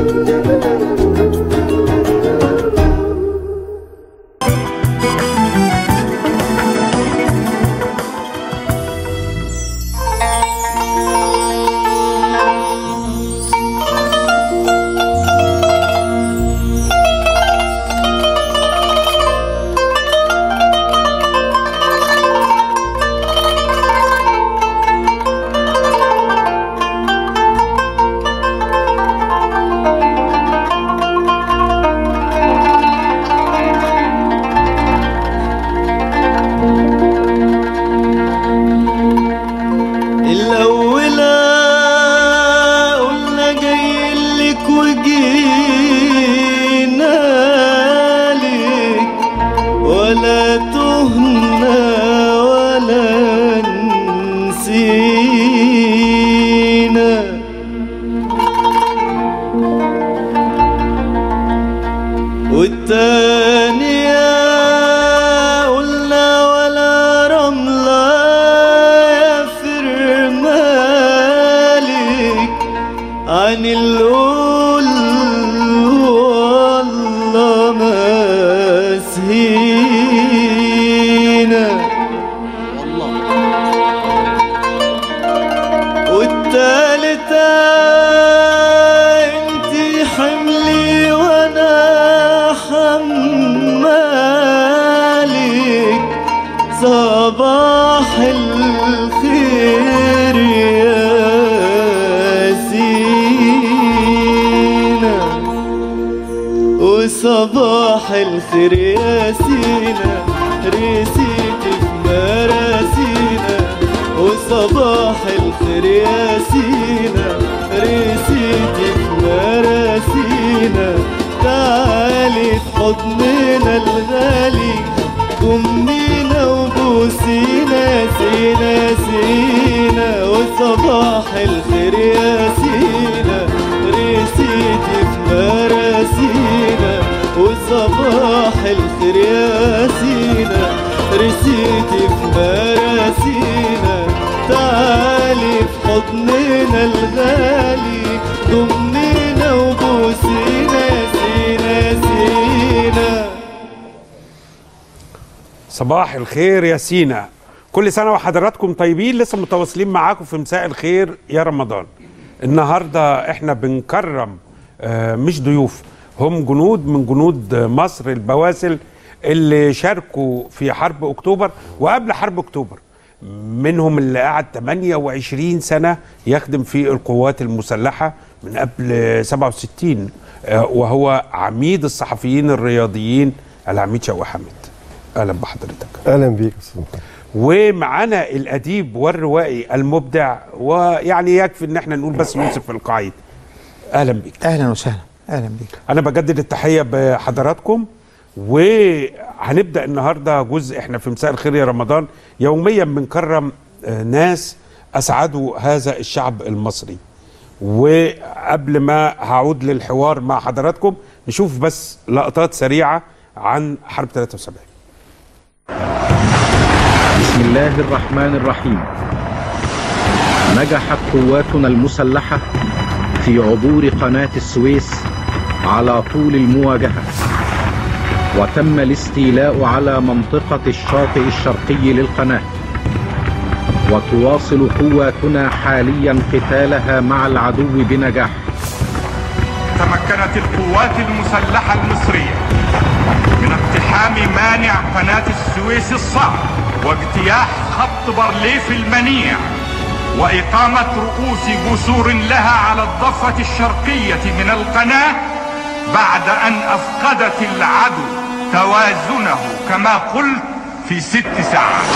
الأولى قلنا جاي لك وجينا لك ولا تهنا ولا نسينا والتانية قلنا ولا رملة يفر مالك عن القول والله ما سهينا والتالتة انتي حملي وانا حمالك صباح الخير يا سينا وصباح الخير يا سينا رسيت في مراسينا وصباح الخير يا سينا رسيت في مراسينا تعالي في حضننا الغالي ضمينا وبوسينا يا سينا يا سينا وصباح الخير يا سينا رسيتي في مراسينا وصباح الخير يا سينا رسيتي في مراسينا تعالي في حضننا الغالي ضمينا وبوسينا يا سينا يا سينا صباح الخير يا سينا كل سنة وحضراتكم طيبين لسه متواصلين معاكم في مساء الخير يا رمضان النهاردة احنا بنكرم آه، مش ضيوف هم جنود من جنود مصر البواسل اللي شاركوا في حرب اكتوبر وقبل حرب اكتوبر منهم اللي قعد 28 سنة يخدم في القوات المسلحة من قبل 67 آه، وهو عميد الصحفيين الرياضيين العميد شوقي حامد اهلا بحضرتك اهلا بيك يا استاذ محمد. ومعانا الاديب والروائي المبدع ويعني يكفي ان احنا نقول بس يوسف القعيد اهلا بك اهلا وسهلا اهلا بيك انا بجدد التحيه بحضراتكم وهنبدا النهارده جزء احنا في مساء الخير يا رمضان يوميا بنكرم آه، ناس اسعدوا هذا الشعب المصري وقبل ما هعود للحوار مع حضراتكم نشوف بس لقطات سريعه عن حرب 73 بسم الله الرحمن الرحيم نجحت قواتنا المسلحة في عبور قناة السويس على طول المواجهة وتم الاستيلاء على منطقة الشاطئ الشرقي للقناة وتواصل قواتنا حاليا قتالها مع العدو بنجاح تمكنت القوات المسلحة المصرية من اقتحام مانع قناة السويس الصعب واجتياح خط بارليف المنيع وإقامة رؤوس جسور لها على الضفة الشرقية من القناة بعد أن أفقدت العدو توازنه كما قلت في ست ساعات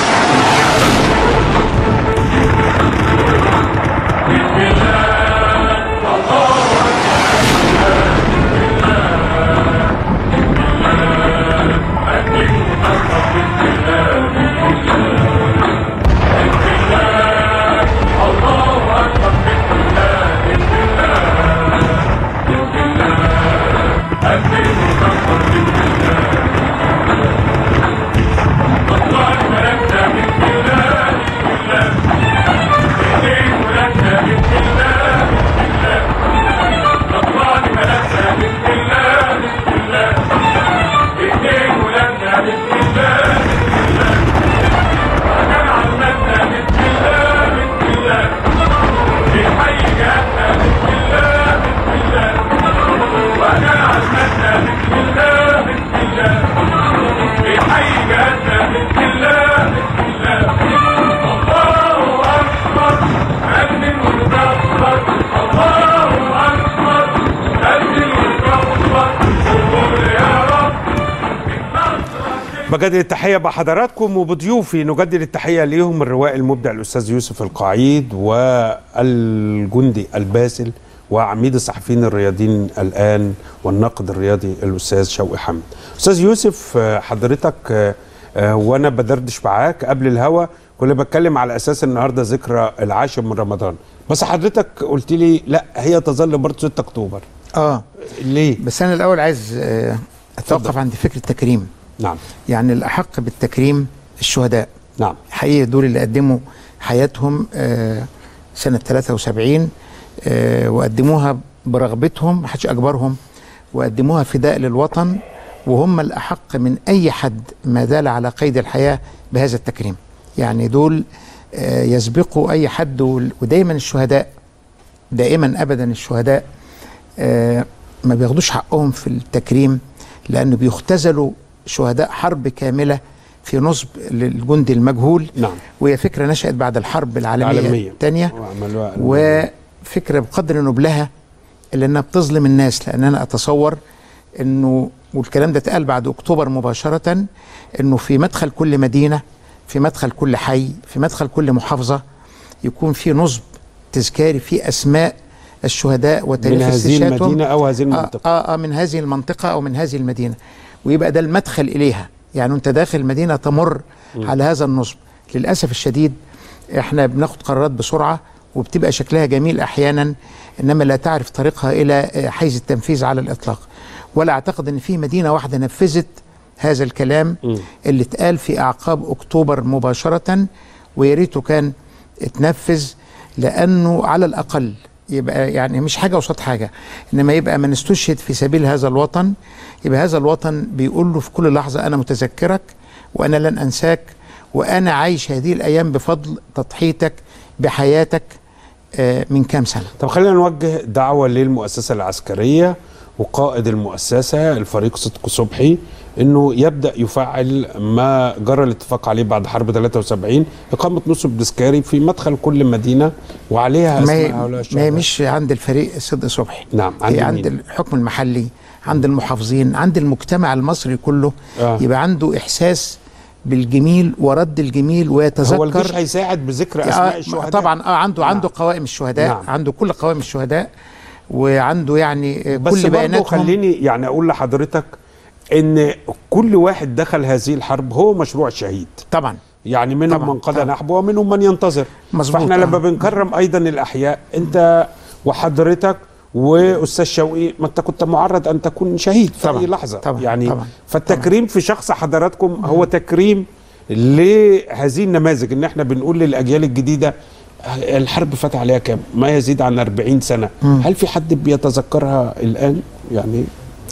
بجدد التحية بحضراتكم وبضيوفي نجدد التحية ليهم الروائي المبدع الأستاذ يوسف القعيد والجندي الباسل وعميد الصحفيين الرياضيين الآن والناقد الرياضي الأستاذ شوقي حمد أستاذ يوسف آه، حضرتك آه، آه، وأنا بدردش معاك قبل الهوا كنا بتكلم على أساس النهاردة ذكرى العاشر من رمضان بس حضرتك قلت لي لا هي تظل برضه 6 أكتوبر اه ليه؟ بس انا الاول عايز آه، اتوقف اتفضل. عند فكره التكريم نعم يعني الاحق بالتكريم الشهداء نعم حقيقي دول اللي قدموا حياتهم آه، سنه 73 آه، وقدموها برغبتهم محدش اجبرهم وقدموها فداء للوطن وهم الاحق من اي حد ما زال على قيد الحياه بهذا التكريم يعني دول آه، يسبقوا اي حد وال- ودايما الشهداء دائما ابدا الشهداء آه، ما بياخدوش حقهم في التكريم لانه بيختزلوا شهداء حرب كامله في نصب للجندي المجهول نعم وهي فكره نشات بعد الحرب العالميه العالمية. الثانيه وعملوها وفكره بقدر نبلها الا انها بتظلم الناس لان انا اتصور انه والكلام ده اتقال بعد اكتوبر مباشره انه في مدخل كل مدينه في مدخل كل حي في مدخل كل محافظه يكون في نصب تذكاري في اسماء الشهداء من وتاريخ هذه استشهادهم المدينة أو هذه آه, المنطقة آه, آه من هذه المنطقة أو من هذه المدينة ويبقى ده المدخل إليها يعني أنت داخل المدينة تمر على هذا النصب للأسف الشديد إحنا بناخد قرارات بسرعة وبتبقى شكلها جميل أحيانا إنما لا تعرف طريقها إلى آه، حيز التنفيذ على الإطلاق ولا أعتقد إن في مدينة واحدة نفذت هذا الكلام مم. اللي اتقال في أعقاب أكتوبر مباشرة ويا ريته كان اتنفذ لأنه على الأقل يبقى يعني مش حاجة قصاد حاجة إنما يبقى من استشهد في سبيل هذا الوطن يبقى هذا الوطن بيقول له في كل لحظة أنا متذكرك وأنا لن أنساك وأنا عايش هذه الأيام بفضل تضحيتك بحياتك آه، من كام سنة طب خلينا نوجه دعوة للمؤسسة العسكرية وقائد المؤسسة الفريق صدق صبحي انه يبدا يفعل ما جرى الاتفاق عليه بعد حرب 73 اقامه نصب تذكاري في مدخل كل مدينه وعليها ما هي, اسماء هؤلاء ما هي الشهداء مش عند الفريق صدق صبحي نعم عند هي عند مين؟ الحكم المحلي عند المحافظين عند المجتمع المصري كله آه. يبقى عنده إحساس بالجميل ورد الجميل هو الجيش ويتذكر هيساعد بذكر اسماء آه الشهداء طبعا اه عنده نعم. عنده قوائم الشهداء نعم. عنده كل قوائم الشهداء وعنده يعني آه، بس كل برضه بياناتهم خليني يعني اقول لحضرتك ان كل واحد دخل هذه الحرب هو مشروع شهيد طبعا يعني منهم طبعاً، من قضى طبعاً. نحبه ومنهم من ينتظر مظبوط، فاحنا آه. لما بنكرم ايضا الاحياء انت وحضرتك واستاذ شوقي ما انت كنت معرض ان تكون شهيد في طبعاً، اي لحظه طبعاً، يعني طبعاً، فالتكريم في شخص حضراتكم هو تكريم لهذه النماذج ان احنا بنقول للاجيال الجديده الحرب فات عليها كام؟ ما يزيد عن 40 سنه، مم. هل في حد بيتذكرها الان؟ يعني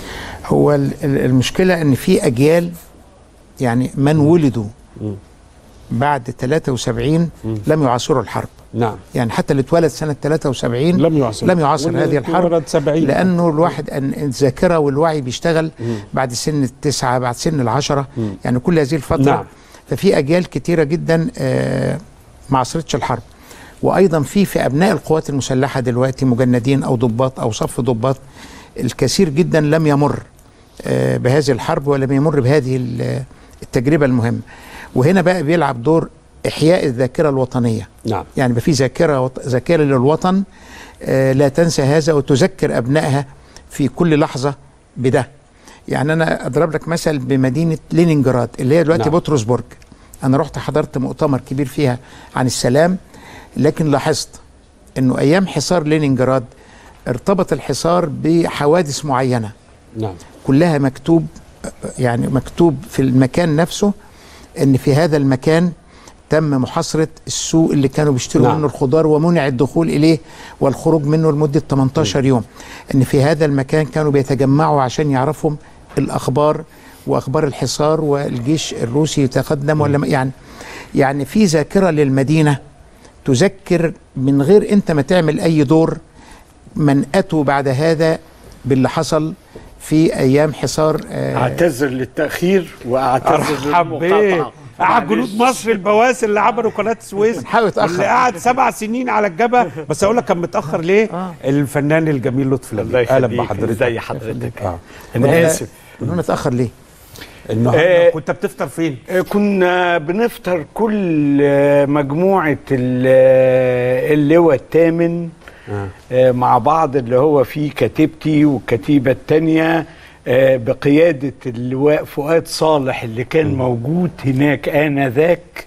هو ال- ال- المشكله ان في اجيال يعني من ولدوا مم. بعد 73 لم يعاصروا الحرب نعم يعني حتى اللي اتولد سنه 73 لم يعاصر لم يعاصر واللي هذه الحرب ولد 70 لانه الواحد أن الذاكره والوعي بيشتغل بعد سن التسعه بعد سن العشره مم. يعني كل هذه الفتره نعم. ففي اجيال كتيره جدا آه، ما عاصرتش الحرب وايضا في في ابناء القوات المسلحه دلوقتي مجندين او ضباط او صف ضباط الكثير جدا لم يمر آه، بهذه الحرب ولم يمر بهذه ال- التجربه المهمه وهنا بقى بيلعب دور احياء الذاكره الوطنيه نعم يعني يبقى في ذاكره وط- ذاكره للوطن آه، لا تنسى هذا وتذكر ابنائها في كل لحظه بده يعني انا اضرب لك مثل بمدينه لينينجراد اللي هي دلوقتي نعم. نعم. بطرسبورج انا رحت حضرت مؤتمر كبير فيها عن السلام لكن لاحظت انه ايام حصار لينينجراد ارتبط الحصار بحوادث معينه نعم كلها مكتوب يعني مكتوب في المكان نفسه ان في هذا المكان تم محاصرة السوق اللي كانوا بيشتروا نعم. نعم. منه الخضار ومنع الدخول إليه والخروج منه لمدة 18 يوم إن في هذا المكان كانوا بيتجمعوا عشان يعرفوا الأخبار وأخبار الحصار والجيش الروسي يتقدم ولا ما- يعني يعني في ذاكرة للمدينة تذكر من غير أنت ما تعمل أي دور من أتوا بعد هذا باللي حصل في أيام حصار آه، اعتذر للتاخير واعتذر ارحب بيه للمقاطعه قعد جنود مصر البواسل اللي عبروا قناه السويس حاول يتأخر. اللي قعد سبع سنين على الجبهه بس اقول لك كان متاخر ليه؟ آه. الفنان الجميل لطفي الله لبيب اهلا يخليك بحضرتك ازي حضرتك اه انا اسف قلنا اتأخر ليه؟ النهارده آه. كنت بتفطر فين؟ آه، كنا بنفطر كل آه، مجموعة ال- آه، اللواء الثامن آه، مع بعض اللي هو فيه كتيبتي والكتيبة التانية آه، بقيادة اللواء فؤاد صالح اللي كان موجود هناك آنذاك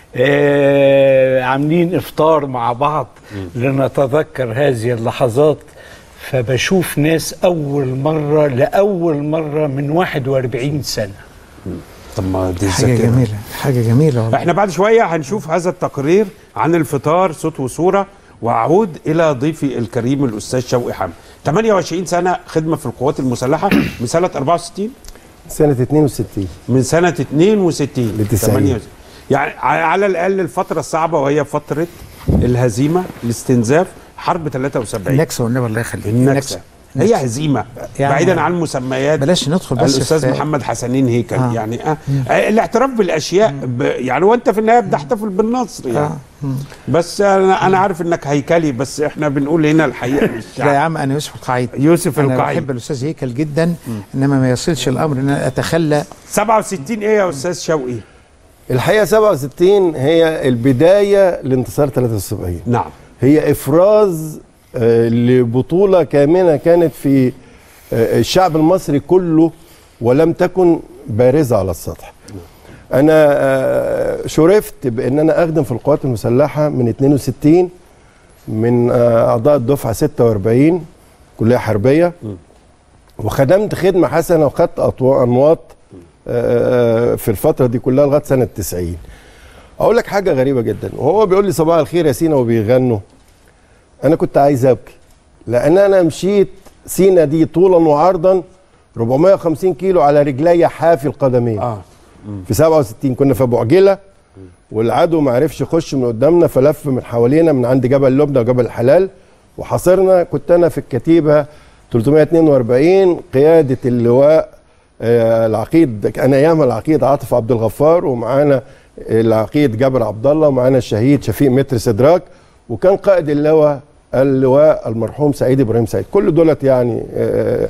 آه، عاملين إفطار مع بعض لنتذكر هذه اللحظات فبشوف ناس أول مرة لأول مرة من 41 سنة طب ما دي حاجه الذاكرة. جميله حاجه جميله والله احنا بعد شويه هنشوف هذا التقرير عن الفطار صوت وصوره واعود الى ضيفي الكريم الاستاذ شوقي حامد 28 سنه خدمه في القوات المسلحه من سنه 64 سنة 62 من سنه 62 ل 90. 68. يعني ع- على الاقل الفتره الصعبه وهي فتره الهزيمه الاستنزاف حرب 73 النكسه والنبي الله يخليك النكسه هي هزيمه يعني بعيدا عن مسميات بلاش ندخل بس الاستاذ في- محمد حسنين هيكل آه. يعني آه. آه. الاعتراف بالاشياء ب... يعني وانت في النهايه بتحتفل بالنصر يعني آه. بس انا انا عارف انك هيكلي بس احنا بنقول هنا الحقيقه للشعب. لا يا عم انا يوسف القعيد يوسف انا القعيد. بحب الاستاذ هيكل جدا انما ما يصلش الامر ان انا اتخلى 67 ايه يا استاذ شوقي الحقيقة 67 هي البداية لانتصار 73 نعم هي إفراز آه، لبطولة كامنة كانت في آه، الشعب المصري كله ولم تكن بارزة على السطح أنا آه، شرفت بأن أنا أخدم في القوات المسلحة من 62 من آه، أعضاء الدفعة 46 كلية حربية وخدمت خدمة حسنة وخدت أطوا- أنواط آه، آه، في الفترة دي كلها لغاية سنة 90 أقول لك حاجة غريبة جدا وهو بيقول لي صباح الخير يا سينا وبيغنوا انا كنت عايز ابكي لان انا مشيت سينا دي طولا وعرضا 450 كيلو على رجلي حافي القدمين اه في 67 كنا في ابو عجله والعدو ما عرفش يخش من قدامنا فلف من حوالينا من عند جبل لبنى وجبل الحلال وحاصرنا كنت انا في الكتيبه 342 قياده اللواء آه، العقيد انا ايامها العقيد عاطف عبد الغفار ومعانا العقيد جابر عبد الله ومعانا الشهيد شفيق متر سدراك وكان قائد اللواء اللواء المرحوم سعيد ابراهيم سعيد كل دولت يعني آه،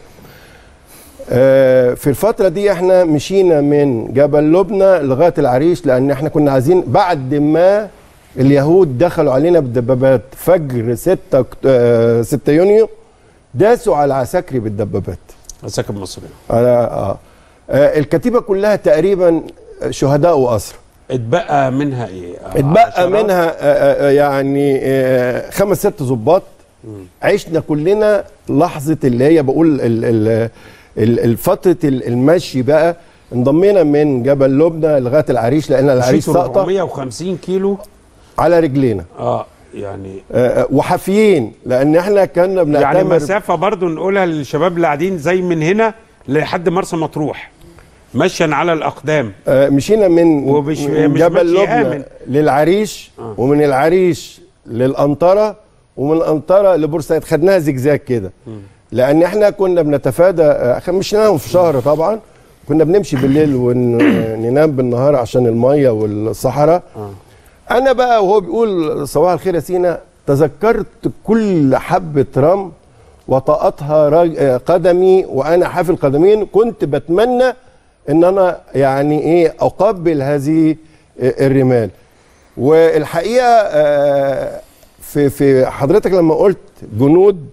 آه، في الفترة دي احنا مشينا من جبل لبنى لغاية العريش لأن احنا كنا عايزين بعد ما اليهود دخلوا علينا بالدبابات فجر 6 أكت- آه، 6 يونيو داسوا على عساكري بالدبابات عساكر مصريه على آه. آه، الكتيبة كلها تقريبا شهداء وأسرى اتبقى منها ايه آه، اتبقى عشرات؟ منها آه، آه، يعني آه، خمس ست ظباط عشنا كلنا لحظه اللي هي بقول ال- ال- ال- ال- فتره ال- المشي بقى انضمينا من جبل لبنى لغايه العريش لان العريش مشيتوا ساقطه 450 كيلو على رجلينا اه يعني آه، آه، وحافيين لان احنا كنا بنعتمر يعني مسافه برضو نقولها للشباب اللي قاعدين زي من هنا لحد مرسى مطروح مشيا على الاقدام آه، مشينا من, ومش- من مش جبل مشي لبنى آمن. للعريش آه. ومن العريش للأنطرة ومن الأنطرة لبورسعيد خدناها زجزاج كده لأن احنا كنا بنتفادى آه، مشيناهم في شهر طبعا كنا بنمشي بالليل وننام بالنهار عشان المية والصحراء أنا بقى وهو بيقول صباح الخير يا سينا تذكرت كل حبة رمل وطأتها راج- آه، قدمي وأنا حافي القدمين كنت بتمنى ان انا يعني ايه اقبل هذه الرمال والحقيقه آه، في في حضرتك لما قلت جنود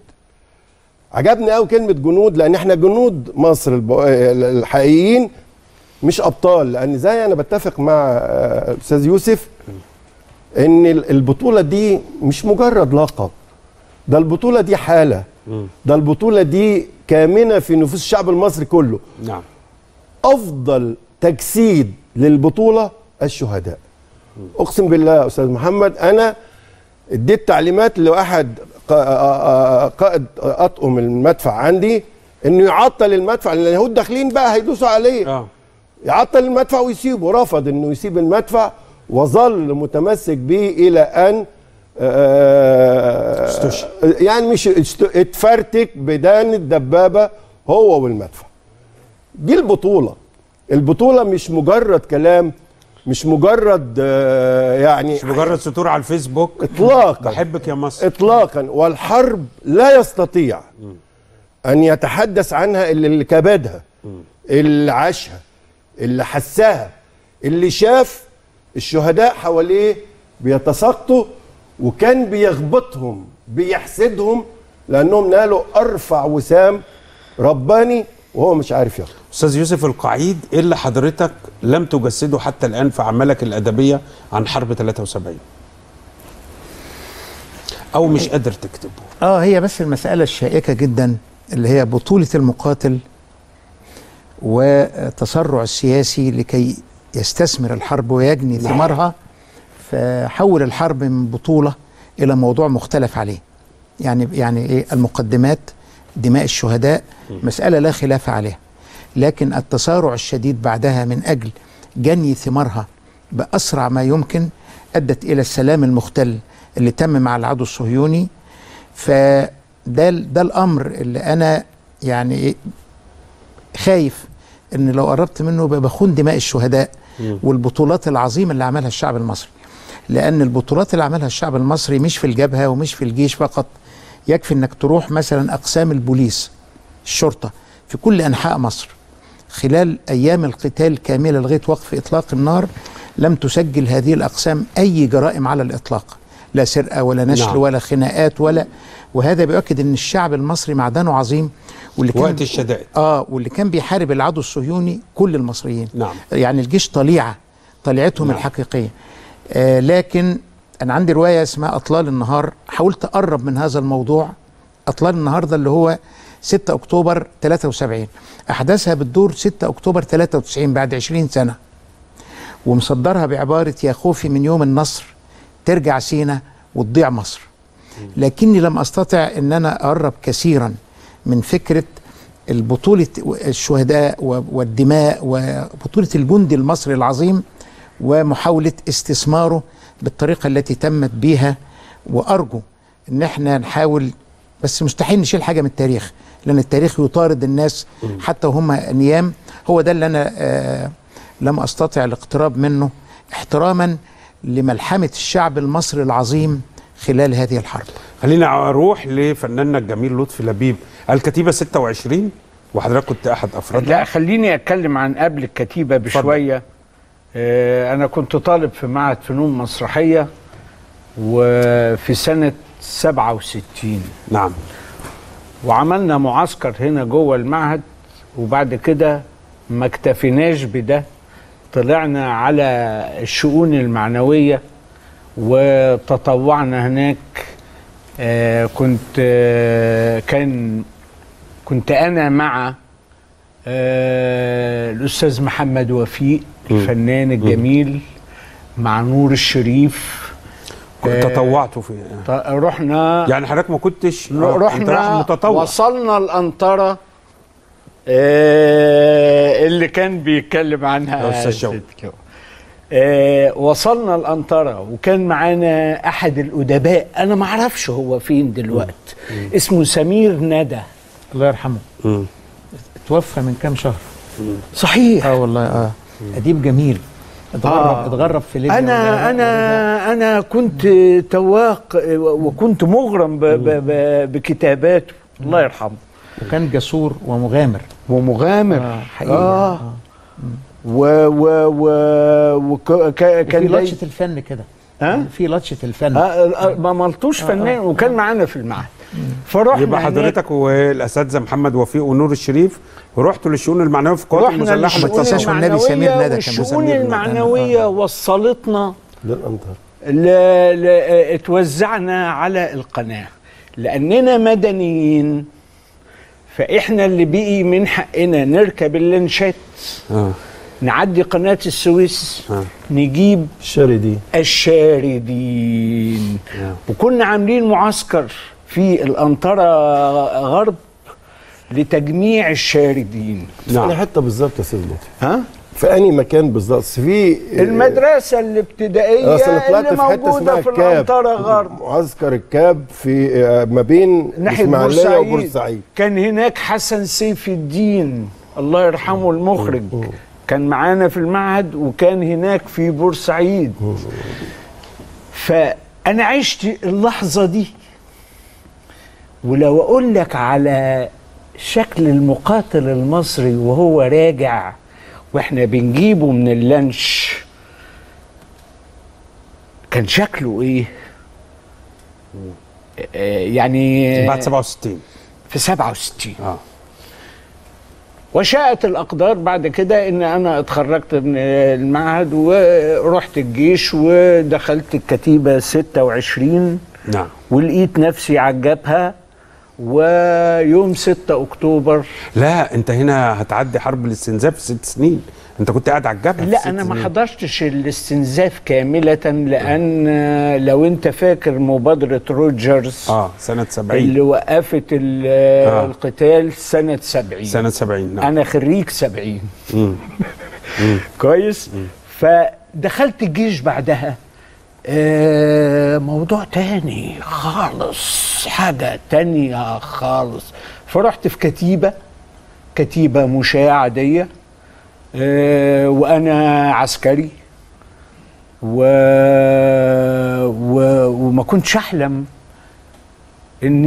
عجبني قوي كلمه جنود لان احنا جنود مصر الب- الحقيقيين مش ابطال لان زي انا بتفق مع آه، الاستاذ يوسف ان ال- البطوله دي مش مجرد لقب ده البطوله دي حاله ده البطوله دي كامنه في نفوس الشعب المصري كله نعم افضل تجسيد للبطوله الشهداء اقسم بالله يا استاذ محمد انا اديت تعليمات لاحد قا- آ- آ- قائد اطقم المدفع عندي انه يعطل المدفع لان اليهود داخلين بقى هيدوسوا عليه اه يعطل المدفع ويسيبه رفض انه يسيب المدفع وظل متمسك به الى ان آه، استشهد. يعني مش است- اتفرتك بدان الدبابه هو والمدفع دي البطوله البطوله مش مجرد كلام مش مجرد آه، يعني مش مجرد سطور على الفيسبوك اطلاقا بحبك يا مصر اطلاقا والحرب لا يستطيع ان يتحدث عنها الا اللي كبدها اللي عاشها اللي حساها اللي شاف الشهداء حواليه بيتساقطوا وكان بيغبطهم بيحسدهم لانهم نالوا ارفع وسام رباني وهو مش عارف ياخده استاذ يوسف القعيد ايه اللي حضرتك لم تجسده حتى الان في اعمالك الادبيه عن حرب 73 او مش قادر تكتبه اه هي بس المسألة الشائكة جدا اللي هي بطولة المقاتل والتسرع السياسي لكي يستثمر الحرب ويجني ثمارها فحول الحرب من بطولة إلى موضوع مختلف عليه يعني يعني إيه المقدمات دماء الشهداء مسألة لا خلاف عليها لكن التسارع الشديد بعدها من أجل جني ثمارها بأسرع ما يمكن أدت إلى السلام المختل اللي تم مع العدو الصهيوني فده ده الامر اللي انا يعني إيه خايف ان لو قربت منه يبقى بخون دماء الشهداء والبطولات العظيمه اللي عملها الشعب المصري لان البطولات اللي عملها الشعب المصري مش في الجبهه ومش في الجيش فقط يكفي انك تروح مثلا اقسام البوليس الشرطه في كل انحاء مصر خلال ايام القتال كامله لغايه وقف اطلاق النار لم تسجل هذه الاقسام اي جرائم على الاطلاق لا سرقه ولا نشل نعم. نعم. ولا خناقات ولا وهذا بيؤكد ان الشعب المصري معدنه عظيم واللي كان وقت الشدائد اه واللي كان بيحارب العدو الصهيوني كل المصريين نعم. يعني الجيش طليعه طليعتهم نعم. نعم. الحقيقيه آه لكن انا عندي روايه اسمها اطلال النهار حاولت اقرب من هذا الموضوع اطلال النهار ده اللي هو 6 اكتوبر 73 احداثها بتدور 6 اكتوبر 93 بعد 20 سنه ومصدرها بعباره يا خوفي من يوم النصر ترجع سينا وتضيع مصر لكني لم استطع ان انا اقرب كثيرا من فكره البطوله الشهداء و- والدماء وبطوله الجندي المصري العظيم ومحاوله استثماره بالطريقه التي تمت بيها وارجو ان احنا نحاول بس مستحيل نشيل حاجه من التاريخ لان التاريخ يطارد الناس حتى وهم نيام هو ده اللي انا آه لم استطع الاقتراب منه احتراما لملحمه الشعب المصري العظيم خلال هذه الحرب خلينا اروح لفناننا الجميل لطفي لبيب الكتيبه 26 وحضرتك كنت احد افرادها لا خليني اتكلم عن قبل الكتيبه بشويه آه انا كنت طالب في معهد فنون مسرحيه وفي سنه 67 نعم وعملنا معسكر هنا جوه المعهد وبعد كده ما اكتفيناش بده طلعنا على الشؤون المعنويه وتطوعنا هناك آه كنت آه كان كنت انا مع آه الاستاذ محمد وفيق الفنان الجميل مع نور الشريف كنت آه، تطوعتوا في ط- رحنا يعني حضرتك ما كنتش آه، أنت رايح رحنا متطوع وصلنا الأنطرة آه اللي كان بيتكلم عنها يا أستاذ شوقي. ست كده. آه وصلنا الأنطرة وكان معانا أحد الأدباء أنا ما أعرفش هو فين دلوقتي اسمه سمير ندى الله يرحمه مم. توفى من كام شهر صحيح اه والله اه اديب جميل اتغرب آه. اتغرب في ليبيا انا ولا- انا انا كنت تواق وكنت مغرم ب- ب- ب- بكتاباته الله يرحمه وكان جسور ومغامر ومغامر آه، حقيقي. اه آه. و و و وك- ك- في كان لطشه لطشه الفن كده ها؟ في لطشه الفن آه آه، ما ملطوش فنان وكان معانا في المعهد فرحنا يبقى هناك، حضرتك والاساتذه محمد وفيق ونور الشريف ورحتوا للشؤون المعنويه في القوات رحنا المسلحه ما للشؤون تنساش والنبي سمير ندى المعنوية كان والشؤون سمير ندى. المعنوية وصلتنا للانطار ل... ل... اتوزعنا على القناة لأننا مدنيين فإحنا اللي بقي من حقنا نركب اللانشات اه نعدي قناة السويس آه. نجيب الشاردي الشاردين وكنا عاملين معسكر في الأنطرة غرب لتجميع الشاردين في نعم حته بالظبط يا استاذ لطفي ها؟ في انهي مكان بالظبط أصل في المدرسة الابتدائية اصل أنا طلعت اللي في حته موجودة اسمها في الكاب الأنطرة غرب معسكر الكاب في آه، ما بين ناحية اسماعيليه بورسعيد وبورسعيد كان هناك حسن سيف الدين الله يرحمه المخرج كان معانا في المعهد وكان هناك في بورسعيد فأنا عشت اللحظة دي ولو أقول لك على شكل المقاتل المصري وهو راجع واحنا بنجيبه من اللانش كان شكله ايه آه، يعني بعد 67 في 67 اه وشاءت الأقدار بعد كده إن أنا اتخرجت من المعهد ورحت الجيش ودخلت الكتيبة 26 نعم ولقيت نفسي على الجبهة ويوم 6 أكتوبر لا انت هنا هتعدي حرب الاستنزاف في ست سنين انت كنت قاعد على الجبهه في لا ست أنا ما سنين. حضرتش الاستنزاف كاملة لأن لو أنت فاكر مبادرة روجرز اه سنه 70 اللي وقفت ال- آه. القتال سنة 70 سنه 70 نعم أنا خريج 70 مم. كويس فدخلت الجيش بعدها آه، موضوع تاني خالص حاجة تانية خالص فرحت في كتيبة كتيبة مشاة عادية آه، وأنا عسكري و... و... وما كنتش أحلم إن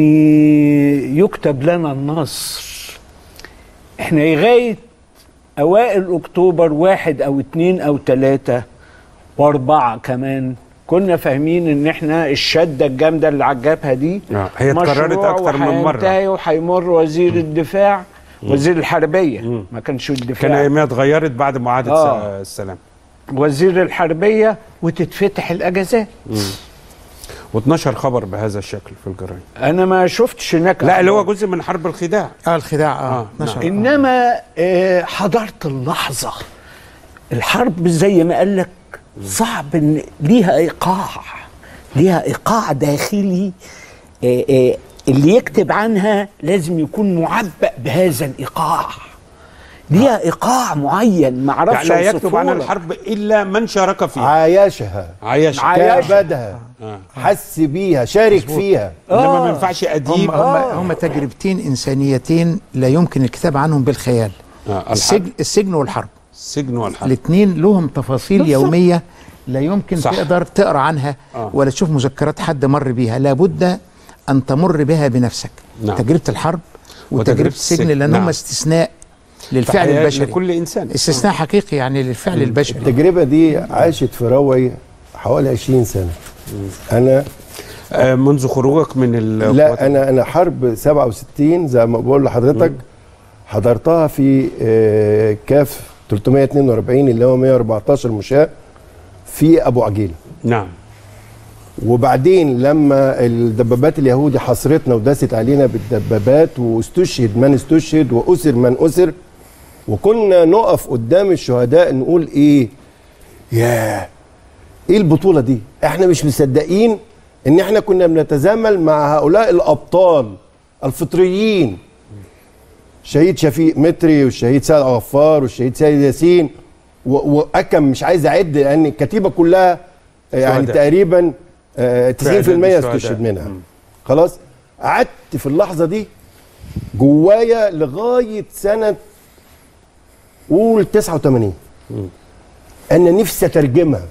يكتب لنا النصر احنا لغاية اوائل اكتوبر واحد او اتنين او تلاتة واربعة كمان كنا فاهمين ان احنا الشدة الجامدة اللي على الجبهة دي آه، هي اتكررت مشروع أكتر من مرة. وهينتهي وهيمر وزير الدفاع وزير الحربية ما كانش كان الدفاع ايامها اتغيرت بعد معاهده آه. س- السلام وزير الحربية وتتفتح الاجازات و12 خبر بهذا الشكل في الجرايد انا ما شفتش هناك لا اللي هو أخبار. جزء من حرب الخداع اه الخداع اه, آه، 12 آه. انما آه، حضرت اللحظه الحرب زي ما قال لك صعب ان ليها ايقاع ليها ايقاع داخلي آه، آه، اللي يكتب عنها لازم يكون معبأ بهذا الايقاع ليها ايقاع معين ما يعني اعرفش لا يكتب عن أوصفه لك. الحرب الا من شارك فيها عايشها عايش عايش. كابدها حس بيها شارك فيها انما ما ينفعش هم اديب هم هم تجربتين انسانيتين لا يمكن الكتاب عنهم بالخيال آه، الحرب. السجن السجن والحرب السجن والحرب الاثنين لهم تفاصيل بالظبط. يوميه لا يمكن صح. تقدر تقرا عنها آه. ولا تشوف مذكرات حد مر بيها لابد ان تمر بها بنفسك نعم. تجربه الحرب وتجربة وتجربه السجن السجن، لان نعم. هم استثناء للفعل تحية البشري لكل انسان استثناء حقيقي يعني للفعل البشري التجربة دي عاشت في روي حوالي 20 سنة أنا آه، منذ خروجك من ال لا أنا أنا حرب 67 زي ما بقول لحضرتك حضرتها في آه، كاف 342 اللي هو 114 مشاة في أبو عجيلة نعم وبعدين لما الدبابات اليهودي حصرتنا وداست علينا بالدبابات واستشهد من استشهد وأسر من أسر وكنا نقف قدام الشهداء نقول ايه ياه ايه البطولة دي احنا مش مصدقين ان احنا كنا بنتزامل مع هؤلاء الابطال الفطريين الشهيد شفيق متري والشهيد سيد غفار والشهيد سيد ياسين و- واكم مش عايز اعد لان الكتيبه كلها يعني شهداء. تقريبا آه، 90% شهداء. استشهد منها خلاص قعدت في اللحظه دي جوايا لغايه سنه قول 89 انا نفسي اترجمها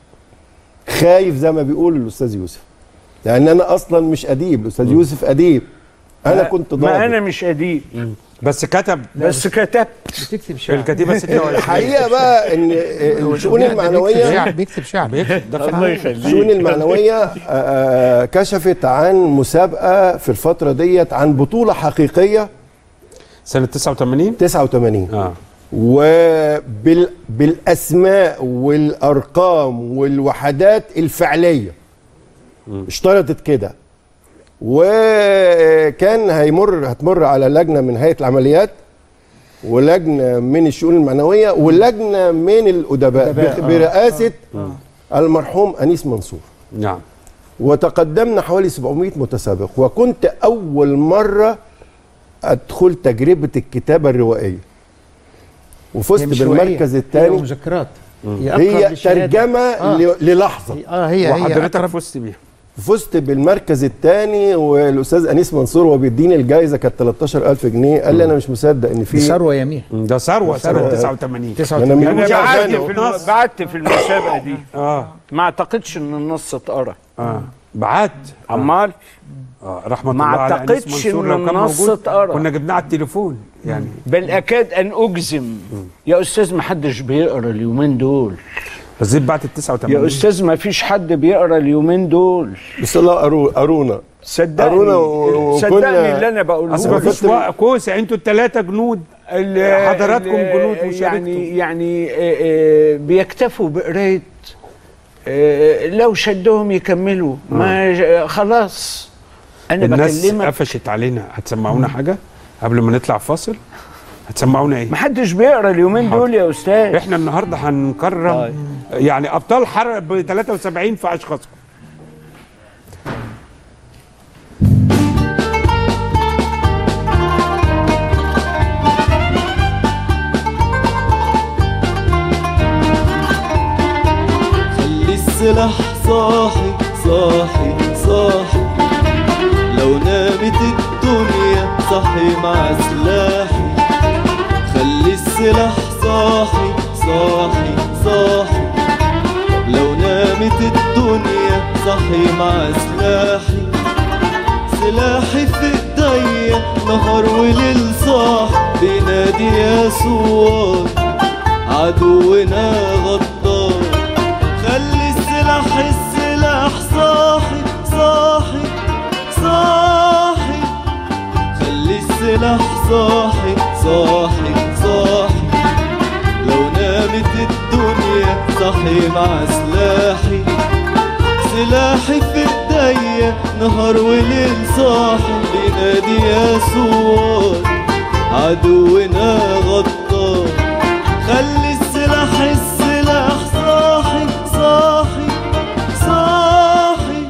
خايف زي ما بيقول الاستاذ يوسف لان انا اصلا مش اديب الاستاذ يوسف اديب انا كنت ضابط ما انا مش اديب بس كتب بس كتبت بتكتب في شعر الكتيبه 26 الحقيقه بقى ان الشؤون ده بيكتب المعنويه شعر بيكتب شعر الله يخليك الشؤون المعنويه آه، آه، كشفت عن مسابقه في الفتره ديت عن بطوله حقيقيه سنه 89 89 اه وبالاسماء والارقام والوحدات الفعليه اشترطت كده وكان هيمر هتمر على لجنه من هيئه العمليات ولجنه من الشؤون المعنويه ولجنه من الادباء بت- برئاسه المرحوم انيس منصور نعم وتقدمنا حوالي 700 متسابق وكنت اول مره ادخل تجربه الكتابه الروائيه هي وفزت مش رواية، بالمركز هي الثاني مذكرات هي ترجمه آه. ل- للحظه اه هي هي وحضرتك أقرب فزت بيها فزت بالمركز الثاني والاستاذ انيس منصور وهو بيديني الجائزه كانت 13000 جنيه قال لي انا مش مصدق ان دي في ثروه يمين ده ثروه سنه 89 انا مش انا مش بعت عشانه. في الم... بعت في المسابقه دي اه ما اعتقدش ان النص اتقرا اه بعت امال آه رحمه ما الله على أنيس أعتقدش منصور إن لو كان النص موجود اتقرا. كنا جبناه على التليفون يعني بل اكاد ان اجزم يا استاذ ما حدش بيقرا اليومين دول بس بعت ال 89 يا استاذ ما فيش حد بيقرا اليومين دول بس الله قرو- قرونا صدقني قرونا و- صدقني وكنا- اللي انا بقوله اصل ما لك. فيش وق- كوسه انتوا الثلاثه جنود ال- حضراتكم ال- جنود وشاركتوا. يعني يعني آه، آه، بيكتفوا بقرايه آه، لو شدهم يكملوا ما ج- خلاص انا الناس بكلمك قفشت علينا هتسمعونا حاجه قبل ما نطلع فاصل هتسمعونا ايه ما حدش بيقرا اليومين حاضر. دول يا استاذ احنا النهارده هنكرم طيب. يعني ابطال حرب 73 في اشخاصكم خلي السلاح صاحي صاحي صاحي لو نامت الدنيا صحي مع سلاحي خلي السلاح صاحي صاحي صاحي لو نامت الدنيا صحي مع سلاحي سلاحي في ايديا نهار وليل صاح بينادي يا سوار عدونا غدار خلي السلاح السلاح صاحي صاحي صاحي خلي السلاح صاحي صاحي صاحي لو نامت الدنيا صحي مع سلاحي سلاحي في ايديا نهار وليل صاحي بينادي يا سوار عدونا غدار خلي السلاح السلاح صاحي صاحي صاحي